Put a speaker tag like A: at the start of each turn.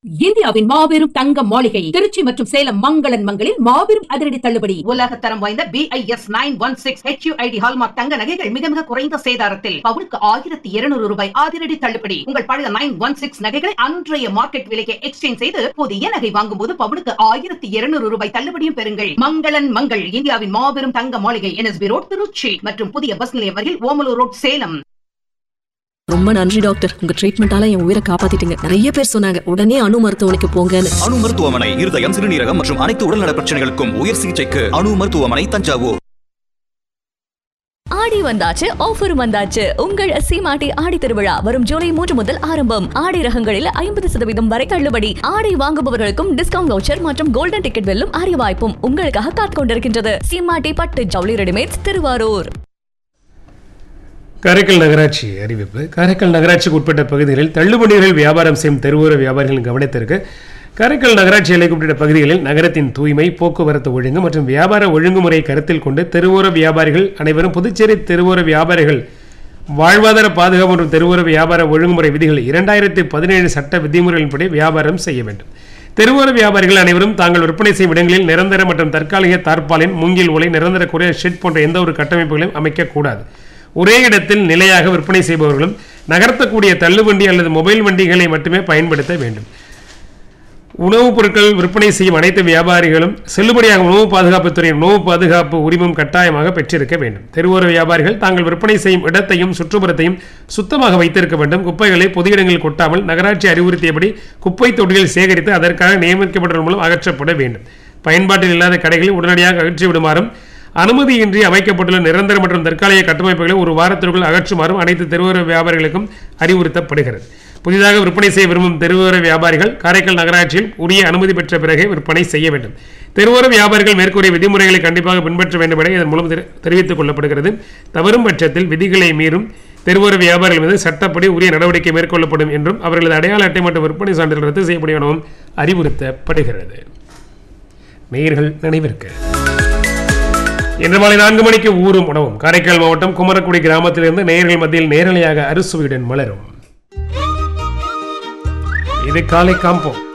A: இந்தியாவின் மாபெரும் தங்க மாளிகை திருச்சி மற்றும் சேலம் மங்களன் மங்களில் மாபெரும் அதிரடி தள்ளுபடி
B: உலக தரம் வாய்ந்த BIS nine one six HUID hallmark தங்க நகைகள் மிக மிக குறைந்த சேதாரத்தில் பவுனுக்கு ஆயிரத்தி இருநூறு ரூபாய் அதிரடி தள்ளுபடி உங்கள் பழைய நைன் ஒன் சிக்ஸ் நகைகளை அன்றைய மார்க்கெட் விலைக்கு எக்ஸ்சேஞ்ச் செய்து புதிய நகை வாங்கும் போது பவுனுக்கு ஆயிரத்தி இருநூறு ரூபாய் தள்ளுபடியும் பெறுங்கள் மங்களன் மங்கள் இந்தியாவின் மாபெரும் தங்க மாளிகை என்எஸ்பி ரோட் திருச்சி மற்றும் புதிய பஸ் நிலையம் அருகில் ஓமலூர் ரோட் சேலம்
C: ரொம்ப நன்றி டாக்டர் உங்க ட்ரீட்மெண்டால என் உயிரை காப்பாத்திட்டீங்க நிறைய பேர் சொன்னாங்க உடனே அணு மருத்துவமனைக்கு போங்கன்னு
D: அணு மருத்துவமனை இருதயம் சிறுநீரகம் மற்றும் அனைத்து உடல்நல பிரச்சனைகளுக்கும் உயர் சிகிச்சைக்கு அணு மருத்துவமனை தஞ்சாவூர்
E: ஆடி வந்தாச்சு ஆஃபர் வந்தாச்சு உங்கள் சீமாட்டி ஆடி திருவிழா வரும் ஜூலை மூன்று முதல் ஆரம்பம் ஆடை ரகங்களில் ஐம்பது சதவீதம் வரை தள்ளுபடி ஆடை வாங்குபவர்களுக்கும் டிஸ்கவுண்ட் வவுச்சர் மற்றும் கோல்டன் டிக்கெட் வெல்லும் அரிய வாய்ப்பும் உங்களுக்காக காத்துக் கொண்டிருக்கின்றது சீமாட்டி பட்டு ஜவுளி ரெடிமேட்ஸ் திருவாரூர்
F: காரைக்கால் நகராட்சி அறிவிப்பு காரைக்கால் நகராட்சிக்கு உட்பட்ட பகுதிகளில் தள்ளுபடிகள் வியாபாரம் செய்யும் தெருவோர வியாபாரிகளின் கவனத்திற்கு காரைக்கால் நகராட்சி எல்லைக்குட்பட்ட பகுதிகளில் நகரத்தின் தூய்மை போக்குவரத்து ஒழுங்கு மற்றும் வியாபார ஒழுங்குமுறை கருத்தில் கொண்டு தெருவோர வியாபாரிகள் அனைவரும் புதுச்சேரி தெருவோர வியாபாரிகள் வாழ்வாதார பாதுகாப்பு மற்றும் தெருவோர வியாபார ஒழுங்குமுறை விதிகள் இரண்டாயிரத்தி பதினேழு சட்ட விதிமுறைகளின்படி வியாபாரம் செய்ய வேண்டும் தெருவோர வியாபாரிகள் அனைவரும் தாங்கள் விற்பனை செய்யும் இடங்களில் நிரந்தர மற்றும் தற்காலிக தார்பாலின் மூங்கில் உலை நிரந்தர குறைய ஷெட் போன்ற எந்த ஒரு கட்டமைப்புகளையும் அமைக்கக்கூடாது ஒரே இடத்தில் நிலையாக விற்பனை செய்பவர்களும் நகர்த்தக்கூடிய தள்ளுவண்டி அல்லது மொபைல் வண்டிகளை மட்டுமே பயன்படுத்த வேண்டும் உணவுப் பொருட்கள் விற்பனை செய்யும் அனைத்து வியாபாரிகளும் செல்லுபடியாக உணவு பாதுகாப்புத்துறையின் உணவு பாதுகாப்பு உரிமம் கட்டாயமாக பெற்றிருக்க வேண்டும் தெருவோர வியாபாரிகள் தாங்கள் விற்பனை செய்யும் இடத்தையும் சுற்றுப்புறத்தையும் சுத்தமாக வைத்திருக்க வேண்டும் குப்பைகளை பொது இடங்களில் கொட்டாமல் நகராட்சி அறிவுறுத்தியபடி குப்பை தொட்டிகள் சேகரித்து அதற்காக நியமிக்கப்பட்டவர்கள் மூலம் அகற்றப்பட வேண்டும் பயன்பாட்டில் இல்லாத கடைகளை உடனடியாக அகற்றி விடுமாறும் அனுமதியின்றி அமைக்கப்பட்டுள்ள நிரந்தர மற்றும் தற்காலிக கட்டமைப்புகளை ஒரு வாரத்திற்குள் அகற்றுமாறும் அனைத்து தெருவோர வியாபாரிகளுக்கும் அறிவுறுத்தப்படுகிறது புதிதாக விற்பனை செய்ய விரும்பும் தெருவோர வியாபாரிகள் காரைக்கால் நகராட்சியில் உரிய அனுமதி பெற்ற பிறகே விற்பனை செய்ய வேண்டும் தெருவோர வியாபாரிகள் மேற்கூறிய விதிமுறைகளை கண்டிப்பாக பின்பற்ற வேண்டும் என இதன் மூலம் தெரி- தெரிவித்துக் கொள்ளப்படுகிறது தவறும் பட்சத்தில் விதிகளை மீறும் தெருவோர வியாபாரிகள் மீது சட்டப்படி உரிய நடவடிக்கை மேற்கொள்ளப்படும் என்றும் அவர்களது அடையாள அட்டை மற்றும் விற்பனை சான்றிதழ் ரத்து செய்யப்படும் எனவும் அறிவுறுத்தப்படுகிறது நேயர்கள் நினைவிற்கு இன்று மாலை நான்கு மணிக்கு ஊரும் உணவும் காரைக்கால் மாவட்டம் குமரக்குடி கிராமத்திலிருந்து நேயர்கள் மத்தியில் நேரலையாக அறுசுவையுடன் மலரும் இது காலை காம்போ